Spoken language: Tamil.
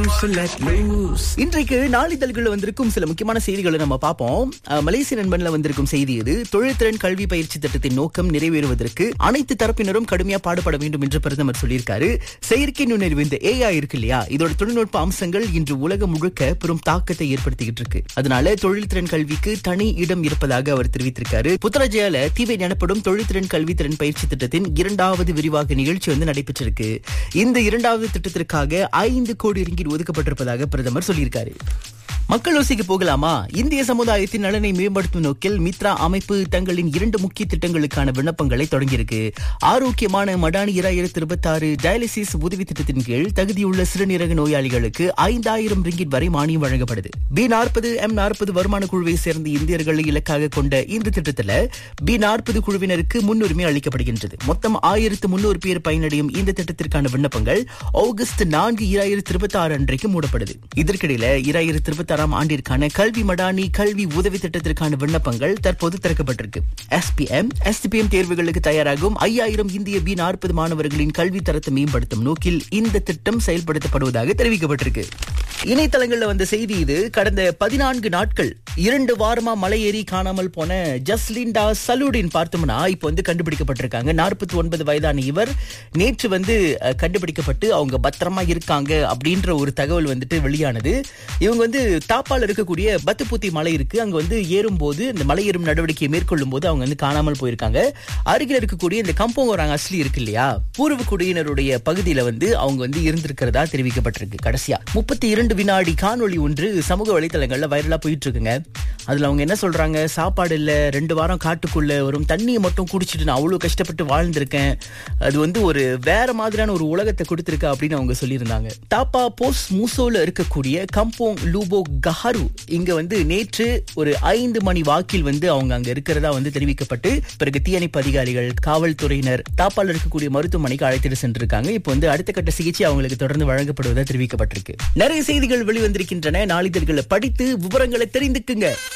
இன்றைக்கு நாளிதழ்களில் வந்திருக்கும் சில முக்கியமான செய்திகளை நம்ம பார்ப்போம் அஹ், மலேசிய நண்பன்ல வந்திருக்கும் செய்தி இது தொழில்திறன் கல்வி பயிற்சி திட்டத்தின் நோக்கம் நிறைவேறுவதற்கு அனைத்து தரப்பினரும் கடுமையா பாடுபட வேண்டும் என்று பிரதமர் சொல்லியிருக்காரு செயற்கை நுண்ணறிவு இந்த ஏஐ இருக்கு இல்லையா இதோட தொழில்நுட்ப அம்சங்கள் இன்று உலகம் முழுக்க பெரும் தாக்கத்தை ஏற்படுத்திக்கிட்டு இருக்கு அதனால தொழில்திறன் கல்விக்கு தனி இடம் இருப்பதாக அவர் தெரிவித்திருக்காரு புத்தரஜயால தீவை எனப்படும் தொழில்திறன் கல்வி திறன் பயிற்சி திட்டத்தின் இரண்டாவது விரிவாக நிகழ்ச்சி வந்து நடைபெற்றிருக்கு இந்த இரண்டாவது திட்டத்திற்காக ஐந்து கோடி ரிங்கிட் ஒதுக்கப்பட்டிருப்பதாக பிரதமர் சொல்லியிருக்காரு மக்கள் யோசிக்க போகலாமா இந்திய சமுதாயத்தின் நலனை மேம்படுத்தும் நோக்கில் மித்ரா அமைப்பு தங்களின் இரண்டு முக்கிய திட்டங்களுக்கான விண்ணப்பங்களை தொடங்கியிருக்கு ஆரோக்கியமான மடானி இராயிரத்தி இருபத்தி ஆறு டயாலிசிஸ் உதவி திட்டத்தின் கீழ் தகுதியுள்ள சிறுநீரக நோயாளிகளுக்கு ஐந்தாயிரம் ரிங்கிட் வரை மானியம் வழங்கப்படுது பி நாற்பது எம் நாற்பது வருமான குழுவை சேர்ந்த இந்தியர்களை இலக்காக கொண்ட இந்த திட்டத்துல பி நாற்பது குழுவினருக்கு முன்னுரிமை அளிக்கப்படுகின்றது மொத்தம் ஆயிரத்து முன்னூறு பேர் பயனடையும் இந்த திட்டத்திற்கான விண்ணப்பங்கள் ஆகஸ்ட் நான்கு இராயிரத்தி இருபத்தி ஆறு அன்றைக்கு மூடப்படுது இதற்கிடையில இராயிரத்தி இருபத்தி ஆறாம் ஆண்டிற்கான கல்வி மடானி கல்வி உதவி திட்டத்திற்கான விண்ணப்பங்கள் தற்போது திறக்கப்பட்டிருக்கு எஸ்பிஎம் எஸ்டிபிஎம் தேர்வுகளுக்கு தயாராகும் ஐயாயிரம் இந்திய பி நாற்பது மாணவர்களின் கல்வி தரத்தை மேம்படுத்தும் நோக்கில் இந்த திட்டம் செயல்படுத்தப்படுவதாக தெரிவிக்கப்பட்டிருக்கு இணையதளங்கள்ல வந்த செய்தி இது கடந்த பதினான்கு நாட்கள் இரண்டு வாரமா மலையேறி காணாமல் போன ஜஸ்லிண்டா சலூடின் பார்த்தோம்னா இப்போ வந்து கண்டுபிடிக்கப்பட்டிருக்காங்க நாற்பத்தி ஒன்பது வயதான இவர் நேற்று வந்து அஹ், கண்டுபிடிக்கப்பட்டு அவங்க பத்திரமா இருக்காங்க அப்படின்ற ஒரு தகவல் வந்துட்டு வெளியானது இவங்க வந்து தாப்பால் இருக்கக்கூடிய பத்துப்பூத்தி மலை இருக்கு அங்க வந்து ஏறும்போது இந்த மலை ஏறும் நடவடிக்கையை மேற்கொள்ளும் போது அவங்க வந்து காணாமல் போயிருக்காங்க அருகில் இருக்கக்கூடிய இந்த கம்போங்கோராங்க அஸ்லி இருக்கு இல்லையா பூர்வ குடியினருடைய பகுதியில வந்து அவங்க வந்து இருந்திருக்கிறதா தெரிவிக்கப்பட்டிருக்கு கடைசியா முப்பத்தி இரண்டு வினாடி காணொளி ஒன்று சமூக வலைத்தளங்கள்ல வைரலா போயிட்டு இருக்குங்க அதுல அவங்க என்ன சொல்றாங்க சாப்பாடு இல்ல ரெண்டு வாரம் காட்டுக்குள்ள வரும் தண்ணியை மட்டும் குடிச்சிட்டு நான் அவ்வளவு கஷ்டப்பட்டு வாழ்ந்திருக்கேன் அது வந்து ஒரு வேற மாதிரியான ஒரு உலகத்தை கொடுத்திருக்கு அப்படின்னு அவங்க சொல்லியிருந்தாங்க தாப்பா போஸ் மூசோல இருக்கக்கூடிய கம்போங் லூபோ கஹாரு இங்க வந்து நேற்று ஒரு ஐந்து மணி வாக்கில் வந்து அவங்க அங்க இருக்கிறதா வந்து தெரிவிக்கப்பட்டு பிறகு தீயணைப்பு அதிகாரிகள் காவல்துறையினர் தாப்பால் இருக்கக்கூடிய மருத்துவமனைக்கு அழைத்துட்டு சென்றிருக்காங்க இப்போ வந்து அடுத்த கட்ட சிகிச்சை அவங்களுக்கு தொடர்ந்து வழங்கப்படுவதா தெரிவிக்கப்பட்டிருக்கு நிறைய செய்திகள் வெளிவந்திருக்கின்றன நாளிதழ்களை படித்து விவரங்களை தெரிந்துக்குங்க